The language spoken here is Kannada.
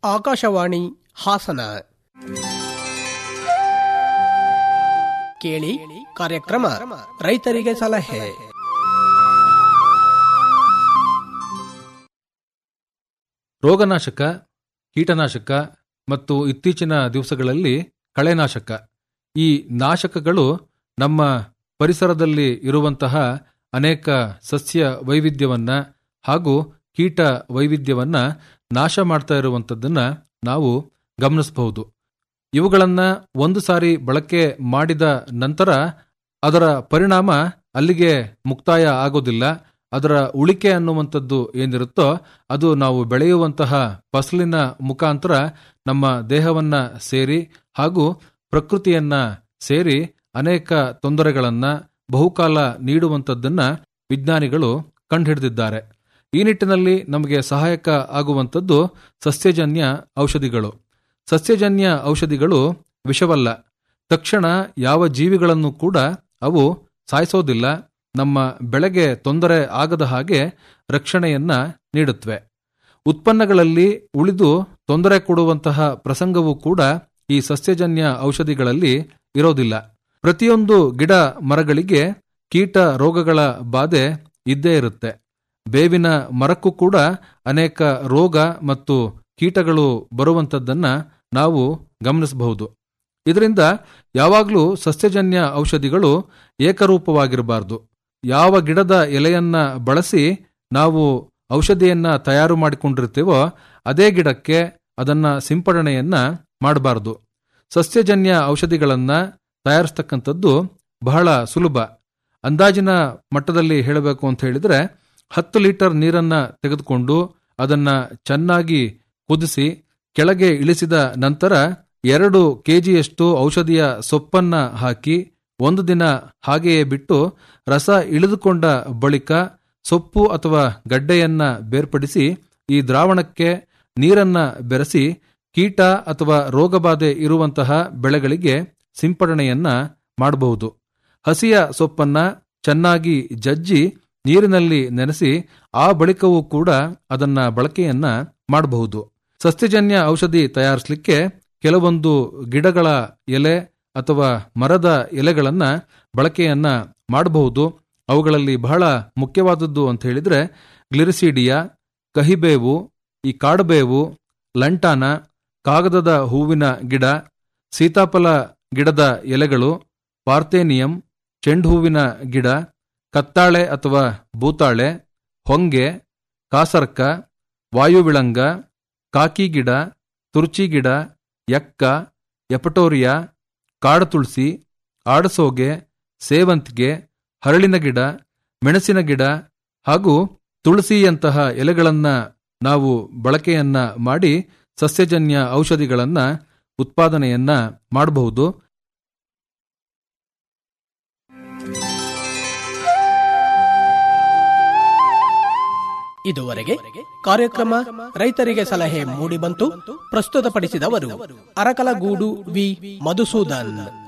ಆಕಾಶವಾಣಿ ಹಾಸನ ಕೇಳಿ ಕಾರ್ಯಕ್ರಮ ರೈತರಿಗೆ ಸಲಹೆ ರೋಗನಾಶಕ ಕೀಟನಾಶಕ ಮತ್ತು ಇತ್ತೀಚಿನ ದಿವಸಗಳಲ್ಲಿ ಕಳೆನಾಶಕ ಈ ನಾಶಕಗಳು ನಮ್ಮ ಪರಿಸರದಲ್ಲಿ ಇರುವಂತಹ ಅನೇಕ ಸಸ್ಯ ವೈವಿಧ್ಯವನ್ನ ಹಾಗೂ ಕೀಟ ವೈವಿಧ್ಯವನ್ನ ನಾಶ ಮಾಡ್ತಾ ಇರುವಂಥದ್ದನ್ನ ನಾವು ಗಮನಿಸಬಹುದು ಇವುಗಳನ್ನ ಒಂದು ಸಾರಿ ಬಳಕೆ ಮಾಡಿದ ನಂತರ ಅದರ ಪರಿಣಾಮ ಅಲ್ಲಿಗೆ ಮುಕ್ತಾಯ ಆಗೋದಿಲ್ಲ ಅದರ ಉಳಿಕೆ ಅನ್ನುವಂಥದ್ದು ಏನಿರುತ್ತೋ ಅದು ನಾವು ಬೆಳೆಯುವಂತಹ ಫಸಲಿನ ಮುಖಾಂತರ ನಮ್ಮ ದೇಹವನ್ನ ಸೇರಿ ಹಾಗೂ ಪ್ರಕೃತಿಯನ್ನ ಸೇರಿ ಅನೇಕ ತೊಂದರೆಗಳನ್ನ ಬಹುಕಾಲ ನೀಡುವಂಥದ್ದನ್ನ ವಿಜ್ಞಾನಿಗಳು ಕಂಡುಹಿಡಿದಿದ್ದಾರೆ ಈ ನಿಟ್ಟಿನಲ್ಲಿ ನಮಗೆ ಸಹಾಯಕ ಆಗುವಂಥದ್ದು ಸಸ್ಯಜನ್ಯ ಔಷಧಿಗಳು ಸಸ್ಯಜನ್ಯ ಔಷಧಿಗಳು ವಿಷವಲ್ಲ ತಕ್ಷಣ ಯಾವ ಜೀವಿಗಳನ್ನು ಕೂಡ ಅವು ಸಾಯಿಸೋದಿಲ್ಲ ನಮ್ಮ ಬೆಳೆಗೆ ತೊಂದರೆ ಆಗದ ಹಾಗೆ ರಕ್ಷಣೆಯನ್ನ ನೀಡುತ್ತವೆ ಉತ್ಪನ್ನಗಳಲ್ಲಿ ಉಳಿದು ತೊಂದರೆ ಕೊಡುವಂತಹ ಪ್ರಸಂಗವೂ ಕೂಡ ಈ ಸಸ್ಯಜನ್ಯ ಔಷಧಿಗಳಲ್ಲಿ ಇರೋದಿಲ್ಲ ಪ್ರತಿಯೊಂದು ಗಿಡ ಮರಗಳಿಗೆ ಕೀಟ ರೋಗಗಳ ಬಾಧೆ ಇದ್ದೇ ಇರುತ್ತೆ ಬೇವಿನ ಮರಕ್ಕೂ ಕೂಡ ಅನೇಕ ರೋಗ ಮತ್ತು ಕೀಟಗಳು ಬರುವಂಥದ್ದನ್ನ ನಾವು ಗಮನಿಸಬಹುದು ಇದರಿಂದ ಯಾವಾಗಲೂ ಸಸ್ಯಜನ್ಯ ಔಷಧಿಗಳು ಏಕರೂಪವಾಗಿರಬಾರದು ಯಾವ ಗಿಡದ ಎಲೆಯನ್ನ ಬಳಸಿ ನಾವು ಔಷಧಿಯನ್ನ ತಯಾರು ಮಾಡಿಕೊಂಡಿರ್ತೀವೋ ಅದೇ ಗಿಡಕ್ಕೆ ಅದನ್ನ ಸಿಂಪಡಣೆಯನ್ನ ಮಾಡಬಾರದು ಸಸ್ಯಜನ್ಯ ಔಷಧಿಗಳನ್ನ ತಯಾರಿಸ್ತಕ್ಕಂಥದ್ದು ಬಹಳ ಸುಲಭ ಅಂದಾಜಿನ ಮಟ್ಟದಲ್ಲಿ ಹೇಳಬೇಕು ಅಂತ ಹೇಳಿದ್ರೆ ಹತ್ತು ಲೀಟರ್ ನೀರನ್ನ ತೆಗೆದುಕೊಂಡು ಅದನ್ನ ಚೆನ್ನಾಗಿ ಕುದಿಸಿ ಕೆಳಗೆ ಇಳಿಸಿದ ನಂತರ ಎರಡು ಕೆಜಿಯಷ್ಟು ಔಷಧಿಯ ಸೊಪ್ಪನ್ನ ಹಾಕಿ ಒಂದು ದಿನ ಹಾಗೆಯೇ ಬಿಟ್ಟು ರಸ ಇಳಿದುಕೊಂಡ ಬಳಿಕ ಸೊಪ್ಪು ಅಥವಾ ಗಡ್ಡೆಯನ್ನ ಬೇರ್ಪಡಿಸಿ ಈ ದ್ರಾವಣಕ್ಕೆ ನೀರನ್ನ ಬೆರೆಸಿ ಕೀಟ ಅಥವಾ ರೋಗಬಾಧೆ ಇರುವಂತಹ ಬೆಳೆಗಳಿಗೆ ಸಿಂಪಡಣೆಯನ್ನ ಮಾಡಬಹುದು ಹಸಿಯ ಸೊಪ್ಪನ್ನ ಚೆನ್ನಾಗಿ ಜಜ್ಜಿ ನೀರಿನಲ್ಲಿ ನೆನೆಸಿ ಆ ಬಳಿಕವೂ ಕೂಡ ಅದನ್ನ ಬಳಕೆಯನ್ನ ಮಾಡಬಹುದು ಸಸ್ಯಜನ್ಯ ಔಷಧಿ ತಯಾರಿಸಲಿಕ್ಕೆ ಕೆಲವೊಂದು ಗಿಡಗಳ ಎಲೆ ಅಥವಾ ಮರದ ಎಲೆಗಳನ್ನ ಬಳಕೆಯನ್ನ ಮಾಡಬಹುದು ಅವುಗಳಲ್ಲಿ ಬಹಳ ಮುಖ್ಯವಾದದ್ದು ಅಂತ ಹೇಳಿದ್ರೆ ಗ್ಲಿರಿಸಿಡಿಯಾ ಕಹಿಬೇವು ಈ ಕಾಡುಬೇವು ಲಂಟಾನ ಕಾಗದದ ಹೂವಿನ ಗಿಡ ಸೀತಾಫಲ ಗಿಡದ ಎಲೆಗಳು ಪಾರ್ಥೇನಿಯಂ ಚೆಂಡು ಹೂವಿನ ಗಿಡ ಕತ್ತಾಳೆ ಅಥವಾ ಬೂತಾಳೆ ಹೊಂಗೆ ಕಾಸರ್ಕ ವಾಯುವಿಳಂಗ ಕಾಕಿ ಗಿಡ ತುರ್ಚಿ ಗಿಡ ಎಕ್ಕ ಎಪಟೋರಿಯಾ ಕಾಡತುಳಸಿ ಆಡಸೋಗೆ ಸೇವಂತಿಗೆ ಹರಳಿನ ಗಿಡ ಮೆಣಸಿನ ಗಿಡ ಹಾಗೂ ತುಳಸಿಯಂತಹ ಎಲೆಗಳನ್ನ ನಾವು ಬಳಕೆಯನ್ನ ಮಾಡಿ ಸಸ್ಯಜನ್ಯ ಔಷಧಿಗಳನ್ನ ಉತ್ಪಾದನೆಯನ್ನ ಮಾಡಬಹುದು ಇದುವರೆಗೆ ಕಾರ್ಯಕ್ರಮ ರೈತರಿಗೆ ಸಲಹೆ ಮೂಡಿಬಂತು ಪ್ರಸ್ತುತಪಡಿಸಿದವರು ಅರಕಲಗೂಡು ವಿ ಮಧುಸೂದನ್